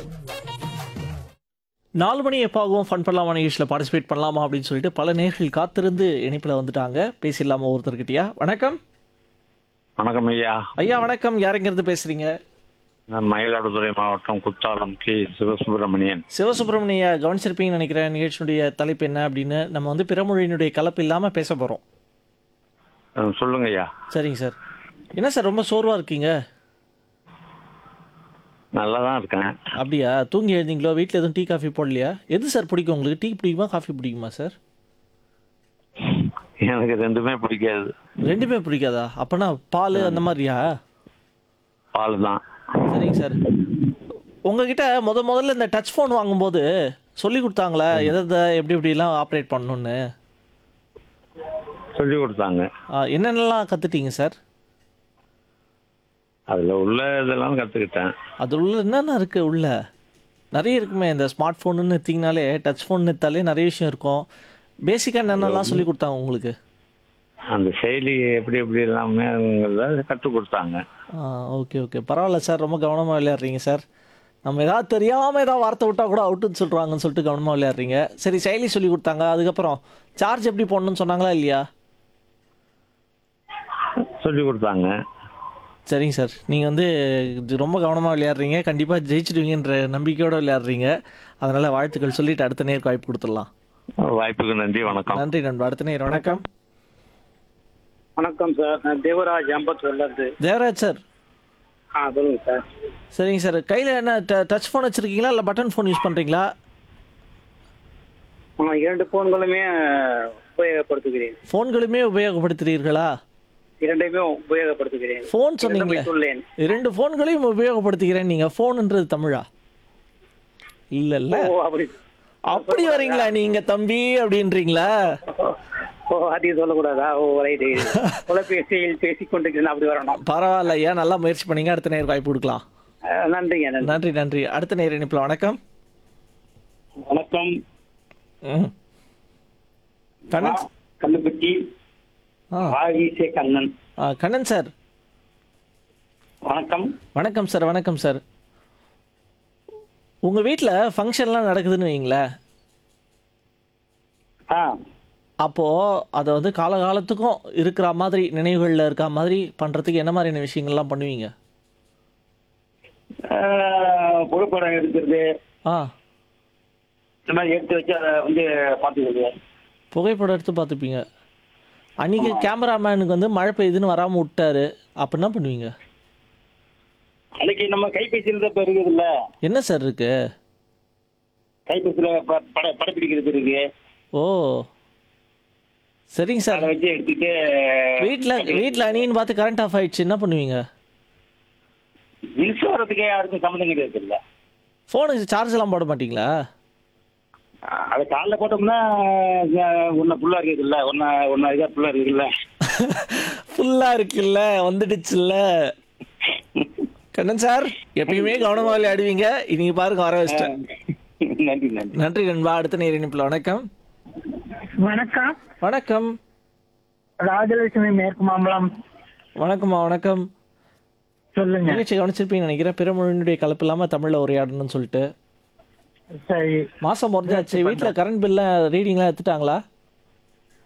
நாலு மணி எப்பாகவும் ஃபன் பண்ணலாமா நிகழ்ச்சியில் பார்ட்டிசிபேட் பண்ணலாமா அப்படின்னு சொல்லிட்டு பல நேர்கள் காத்திருந்து இணைப்பில் வந்துட்டாங்க பேசிடலாமா ஒருத்தர்கிட்டயா வணக்கம் வணக்கம் ஐயா ஐயா வணக்கம் யாருங்கிறது பேசுறீங்க நான் மயிலாடுதுறை மாவட்டம் குத்தாலம் கே சிவசுப்பிரமணியன் சிவசுப்ரமணிய கவனிச்சிருப்பீங்கன்னு நினைக்கிறேன் நிகழ்ச்சியினுடைய தலைப்பு என்ன அப்படின்னு நம்ம வந்து பிறமொழியினுடைய கலப்பு இல்லாமல் பேச போகிறோம் அஹ் சொல்லுங்க ஐயா சரிங்க சார் என்ன சார் ரொம்ப சோர்வாக இருக்கீங்க நல்லா தான் இருக்கேன் அப்படியா தூங்கி எழுந்தீங்களோ வீட்டில் எதுவும் டீ காஃபி போடலையா எது சார் பிடிக்கும் உங்களுக்கு டீ பிடிக்குமா காஃபி பிடிக்குமா சார் எனக்கு ரெண்டுமே பிடிக்காது ரெண்டுமே பிடிக்காதா அப்போனா பால் அந்த மாதிரியா பால் தான் சரிங்க சார் உங்ககிட்ட முத முதல்ல இந்த டச் ஃபோன் வாங்கும்போது சொல்லி கொடுத்தாங்களா எதை எதை எப்படி எப்படிலாம் ஆப்ரேட் பண்ணணுன்னு சொல்லி கொடுத்தாங்க ஆ, என்னென்னலாம் கற்றுட்டீங்க சார் அதில் உள்ள இதெல்லாம் கற்றுக்கிட்டேன் அது உள்ள என்னென்ன இருக்குது உள்ள நிறைய இருக்குமே இந்த ஸ்மார்ட் ஃபோனுன்னு எடுத்திங்கனாலே டச் ஃபோன் எடுத்தாலே நிறைய விஷயம் இருக்கும் பேசிக்காக என்னென்னலாம் சொல்லி கொடுத்தாங்க உங்களுக்கு அந்த செயலி எப்படி எப்படி எல்லாமே கற்றுக் கொடுத்தாங்க ஆ ஓகே ஓகே பரவாயில்ல சார் ரொம்ப கவனமாக விளையாடுறீங்க சார் நம்ம ஏதாவது தெரியாமல் ஏதாவது வார்த்தை விட்டால் கூட அவுட்டுன்னு சொல்கிறாங்கன்னு சொல்லிட்டு கவனமாக விளையாடுறீங்க சரி செயலி சொல்லி கொடுத்தாங்க அதுக்கப்புறம் சார்ஜ் எப்படி போடணும்னு சொன்னாங்களா இல்லையா சொல்லி கொடுத்தாங்க சரிங்க சார் நீங்கள் வந்து இது ரொம்ப கவனமாக விளையாடுறீங்க கண்டிப்பாக ஜெயிச்சிடுவீங்கன்ற நம்பிக்கையோடு விளையாடுறீங்க அதனால் வாழ்த்துக்கள் சொல்லிட்டு அடுத்த நேருக்கு வாய்ப்பு கொடுத்துடலாம் வாய்ப்புக்கு நன்றி வணக்கம் நன்றி நண்பா அடுத்த நேர் வணக்கம் வணக்கம் சார் நான் தேவராஜ் அம்பத்தூர்ல இருந்து தேவராஜ் சார் ஆ சொல்லுங்க சார் சரிங்க சார் கையில் என்ன டச் ஃபோன் வச்சுருக்கீங்களா இல்லை பட்டன் ஃபோன் யூஸ் பண்ணுறீங்களா ஆ இரண்டு போன்களுமே உபயோகப்படுத்துகிறேன் ஃபோன்களுமே உபயோகப்படுத்துகிறீர்களா இரண்டையுமே உபயோகப்படுத்துகிறேன் ஃபோன் சொன்னீங்களே வைத்துள்ளேன் இரண்டு ஃபோன்களையும் உபயோகப்படுத்துகிறேன் நீங்கள் ஃபோனுன்றது தமிழா இல்லைல்ல ஓ அப்படி அப்படி வரீங்களா நீங்கள் தம்பி அப்படின்றீங்களா ஓ அதையும் சொல்லக்கூடாதா ஓ ரைட்டு தொலைபேசியில் பேசிக் கொண்டிருக்கிறேன் அப்படி வரணும் பரவாயில்ல ஏன் நல்லா முயற்சி பண்ணீங்க அடுத்த நேரம் வாய்ப்பு கொடுக்கலாம் ஆ, நன்றிங்க நன்றி நன்றி நன்றி அடுத்த நேர இணைப்பில் வணக்கம் வணக்கம் ம். கண்ணன் கல்லுப்பட்டி ஆ ஆகிசே கண்ணன் ஆ, கண்ணன் சார் வணக்கம் வணக்கம் சார் வணக்கம் சார் உங்கள் வீட்டில் ஃபங்க்ஷன்லாம் நடக்குதுன்னு வைங்களேன் ஆ அப்போது அதை வந்து காலகாலத்துக்கும் இருக்கிற மாதிரி நினைவுகளில் இருக்க மாதிரி பண்ணுறதுக்கு என்ன மாதிரியான விஷயங்கள்லாம் பண்ணுவீங்க ஆ, புகைப்படம் எடுக்கிறது ஆ இந்த மாதிரி எடுத்து வச்சு அதை வந்து பார்த்துக்கிறது புகைப்படம் எடுத்து பார்த்துப்பீங்க அன்றைக்கி கேமராமேனுக்கு வந்து மழை பெய்யுதுன்னு வராமல் விட்டாரு அப்போ என்ன பண்ணுவீங்க அன்னைக்கு நம்ம கைபேசியில் தான் இப்போ இருக்குது இல்லை என்ன சார் இருக்கு கைபேசியில் ப- பட படப்பிடிக்கிறது இருக்கு ஓ சரிங்க சார் அதை வச்சு எடுத்துட்டு வீட்டில் வீட்டில் அணின்னு பார்த்து கரண்ட் ஆஃப் ஆயிடுச்சு என்ன பண்ணுவீங்க மின்சாரத்துக்கே யாருக்கும் சம்மந்தம் கிடையாது இல்லை ஃபோனுக்கு சார்ஜ் எல்லாம் போட மாட்டீங்களா அதை காலைல போட்டோம்னா ஒன்று ஃபுல்லாக இருக்குது இல்லை ஒன்றா ஒன்றா இதாக ஃபுல்லாக இருக்குது இல்லை ஃபுல்லாக இருக்குல்ல வந்துடுச்சுல்ல கண்ணன் சார் எப்பயுமே கவனமாக விளையாடுவீங்க இன்னைக்கு பாருங்க வர வச்சிட்டேன் நன்றி நன்றி நன்றி நண்பா அடுத்த நேர் இணைப்பில் வணக்கம் வணக்கம் வணக்கம் ராஜலட்சுமி மேற்கு மாம்பலம் வணக்கம்மா வணக்கம் சொல்லுங்க நிகழ்ச்சி கவனிச்சிருப்பீங்கன்னு நினைக்கிறேன் பிறமொழியினுடைய கலப்பு இல்லாமல் தமிழில் உரையாடணும்னு சொல்லிட்டு சரி மாதம் முடிஞ்சாச்சு வீட்டில் கரண்ட் பில்ல ரீடிங்லாம் எடுத்துட்டாங்களா